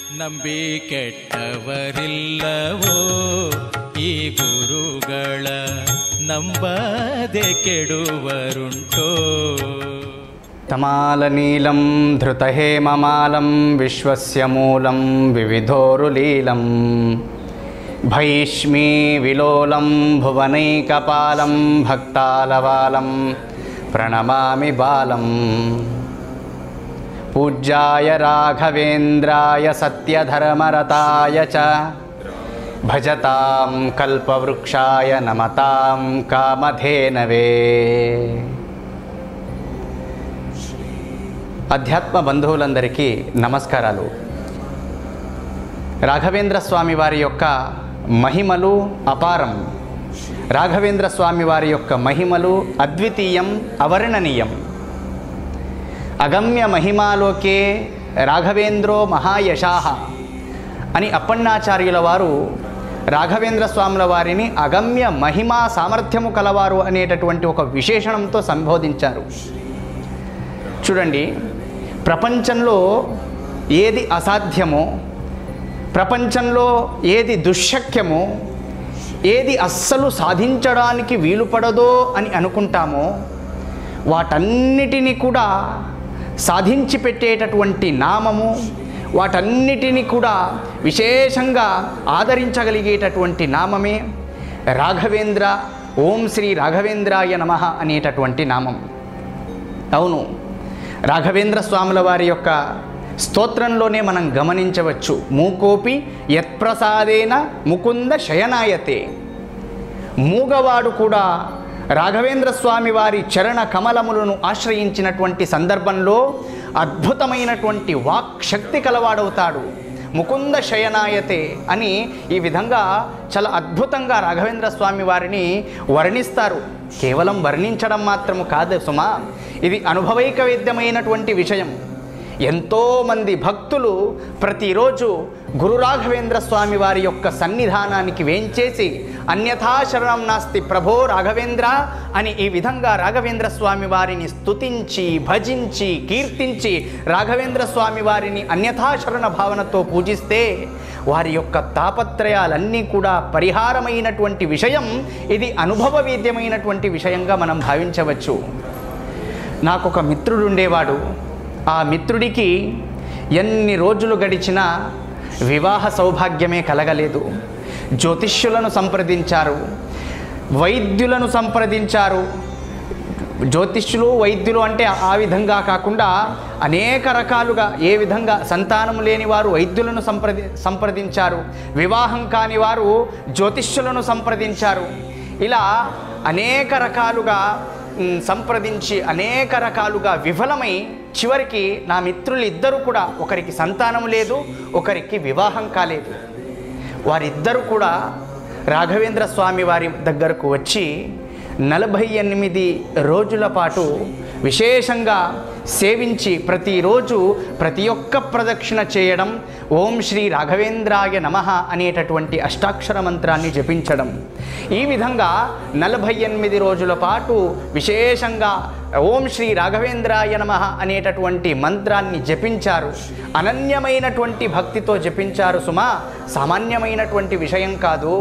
ನಂಬಿ ಕೆಟ್ಟವರಿಲ್ಲವೋ ಈ ಗುರುಗಳ ನಂಬದೆ ಕೆಡುವರುಂಟೋ తమాలనీలం ధృతహేమమాలం విశ్వస్య మూలం వివిధోరులీలం భైష్మీ విలోలం భువనైకపాలం భక్తాలవాలం ప్రణమామి బాలం పూజ్యాయ రాఘవేంద్రాయ సత్యధర్మరతాయ చ భజతాం కల్పవృక్షాయ నమతాం కామధేనవే అధ్యాత్మ బంధువులందరికీ నమస్కారాలు రాఘవేంద్ర స్వామి వారి యొక్క మహిమలు అపారం రాఘవేంద్ర స్వామి వారి యొక్క మహిమలు అద్వితీయం అవర్ణనీయం అగమ్య మహిమాలోకే రాఘవేంద్రో మహాయశాహ అని అప్పన్నాచార్యుల వారు రాఘవేంద్ర స్వాముల వారిని అగమ్య మహిమా సామర్థ్యము కలవారు అనేటటువంటి ఒక విశేషణంతో సంబోధించారు చూడండి ప్రపంచంలో ఏది అసాధ్యమో ప్రపంచంలో ఏది దుశ్శక్యమో ఏది అస్సలు సాధించడానికి వీలుపడదో అని అనుకుంటామో వాటన్నిటినీ కూడా సాధించి పెట్టేటటువంటి నామము వాటన్నిటినీ కూడా విశేషంగా ఆదరించగలిగేటటువంటి నామమే రాఘవేంద్ర ఓం శ్రీ రాఘవేంద్రాయ నమ అనేటటువంటి నామం అవును రాఘవేంద్ర స్వాముల వారి యొక్క స్తోత్రంలోనే మనం గమనించవచ్చు మూకోపి యత్ప్రసాదేన ముకుంద శయనాయతే మూగవాడు కూడా రాఘవేంద్ర స్వామి వారి చరణ కమలములను ఆశ్రయించినటువంటి సందర్భంలో అద్భుతమైనటువంటి వాక్ శక్తి కలవాడవుతాడు ముకుంద శయనాయతే అని ఈ విధంగా చాలా అద్భుతంగా రాఘవేంద్ర స్వామి వారిని వర్ణిస్తారు కేవలం వర్ణించడం మాత్రము కాదు సుమా ఇది అనుభవైక వేద్యమైనటువంటి విషయం ఎంతోమంది భక్తులు ప్రతిరోజు గురు రాఘవేంద్ర స్వామి వారి యొక్క సన్నిధానానికి వేంచేసి అన్యథా శరణం నాస్తి ప్రభో రాఘవేంద్ర అని ఈ విధంగా రాఘవేంద్ర స్వామి వారిని స్తుతించి భజించి కీర్తించి రాఘవేంద్ర స్వామి వారిని అన్యథా శరణ భావనతో పూజిస్తే వారి యొక్క తాపత్రయాలన్నీ కూడా పరిహారమైనటువంటి విషయం ఇది అనుభవ వేద్యమైనటువంటి విషయంగా మనం భావించవచ్చు నాకు ఒక మిత్రుడు ఉండేవాడు ఆ మిత్రుడికి ఎన్ని రోజులు గడిచినా వివాహ సౌభాగ్యమే కలగలేదు జ్యోతిష్యులను సంప్రదించారు వైద్యులను సంప్రదించారు జ్యోతిష్యులు వైద్యులు అంటే ఆ విధంగా కాకుండా అనేక రకాలుగా ఏ విధంగా సంతానం లేని వారు వైద్యులను సంప్రది సంప్రదించారు వివాహం కాని వారు జ్యోతిష్యులను సంప్రదించారు ఇలా అనేక రకాలుగా మ్, సంప్రదించి అనేక రకాలుగా విఫలమై చివరికి నా మిత్రులు ఇద్దరు కూడా ఒకరికి సంతానం లేదు ఒకరికి వివాహం కాలేదు వారిద్దరూ కూడా రాఘవేంద్ర స్వామి వారి దగ్గరకు వచ్చి నలభై ఎనిమిది రోజుల పాటు విశేషంగా సేవించి ప్రతిరోజు ప్రతి ఒక్క ప్రదక్షిణ చేయడం ఓం శ్రీ రాఘవేంద్రాయ నమ అనేటటువంటి అష్టాక్షర మంత్రాన్ని జపించడం ఈ విధంగా నలభై ఎనిమిది రోజుల పాటు విశేషంగా ఓం శ్రీ రాఘవేంద్రాయ నమ అనేటటువంటి మంత్రాన్ని జపించారు అనన్యమైనటువంటి భక్తితో జపించారు సుమా సామాన్యమైనటువంటి విషయం కాదు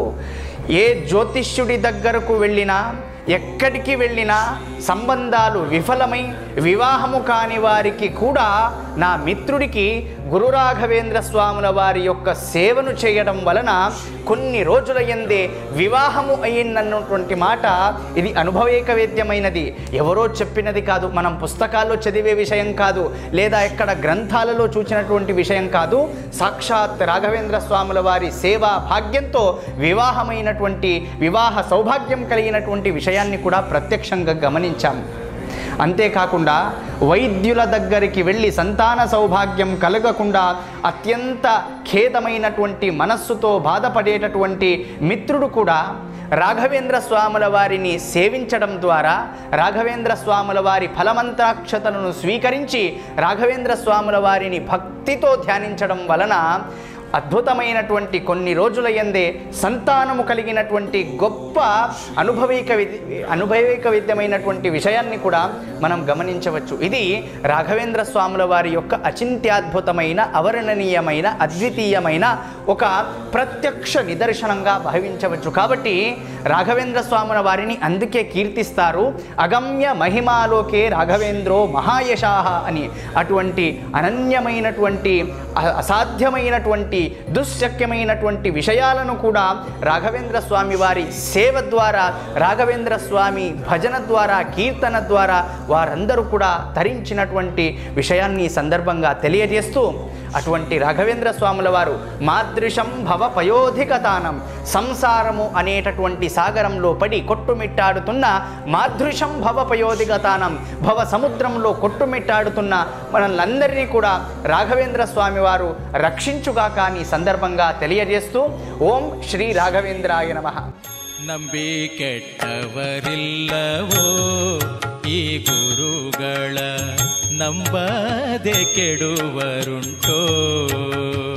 ఏ జ్యోతిష్యుడి దగ్గరకు వెళ్ళినా ఎక్కడికి వెళ్ళినా సంబంధాలు విఫలమై వివాహము కాని వారికి కూడా నా మిత్రుడికి గురు రాఘవేంద్ర స్వాముల వారి యొక్క సేవను చేయడం వలన కొన్ని రోజుల ఎందే వివాహము అయిందన్నటువంటి మాట ఇది అనుభవేక వేద్యమైనది ఎవరో చెప్పినది కాదు మనం పుస్తకాల్లో చదివే విషయం కాదు లేదా ఎక్కడ గ్రంథాలలో చూచినటువంటి విషయం కాదు సాక్షాత్ రాఘవేంద్ర స్వాముల వారి సేవా భాగ్యంతో వివాహమైనటువంటి వివాహ సౌభాగ్యం కలిగినటువంటి విషయాన్ని కూడా ప్రత్యక్షంగా గమనించాం అంతేకాకుండా వైద్యుల దగ్గరికి వెళ్ళి సంతాన సౌభాగ్యం కలగకుండా అత్యంత ఖేదమైనటువంటి మనస్సుతో బాధపడేటటువంటి మిత్రుడు కూడా రాఘవేంద్ర స్వాముల వారిని సేవించడం ద్వారా రాఘవేంద్ర స్వాముల వారి ఫలమంత్రాక్షతలను స్వీకరించి రాఘవేంద్ర స్వాముల వారిని భక్తితో ధ్యానించడం వలన అద్భుతమైనటువంటి కొన్ని రోజుల ఎందే సంతానము కలిగినటువంటి గొప్ప అనుభవీక విధి అనుభవీక విద్యమైనటువంటి విషయాన్ని కూడా మనం గమనించవచ్చు ఇది రాఘవేంద్ర స్వాముల వారి యొక్క అచింత్యాద్భుతమైన అవర్ణనీయమైన అద్వితీయమైన ఒక ప్రత్యక్ష నిదర్శనంగా భావించవచ్చు కాబట్టి రాఘవేంద్ర స్వాముల వారిని అందుకే కీర్తిస్తారు అగమ్య మహిమాలోకే రాఘవేంద్రో మహాయశాహ అని అటువంటి అనన్యమైనటువంటి అ- అసాధ్యమైనటువంటి దుశ్శక్యమైనటువంటి విషయాలను కూడా రాఘవేంద్ర స్వామి వారి సేవ ద్వారా రాఘవేంద్ర స్వామి భజన ద్వారా కీర్తన ద్వారా వారందరూ కూడా తరించినటువంటి విషయాన్ని ఈ సందర్భంగా తెలియజేస్తూ అటువంటి రాఘవేంద్ర స్వాముల వారు మాదృశం భవ పయోధికతానం సంసారము అనేటటువంటి సాగరంలో పడి కొట్టుమిట్టాడుతున్న మాదృశం భవ పయోధికతానం భవ సముద్రంలో కొట్టుమిట్టాడుతున్న మనల్నందరినీ కూడా రాఘవేంద్ర స్వామి వారు రక్షించుగాక అని సందర్భంగా తెలియజేస్తూ ఓం శ్రీ రాఘవేంద్రాయ నమః ನಂಬಿ ಕೆಟ್ಟವರಿಲ್ಲವೋ ಈ ಗುರುಗಳ ನಂಬದೆ ಕೆಡುವರುಂಟೋ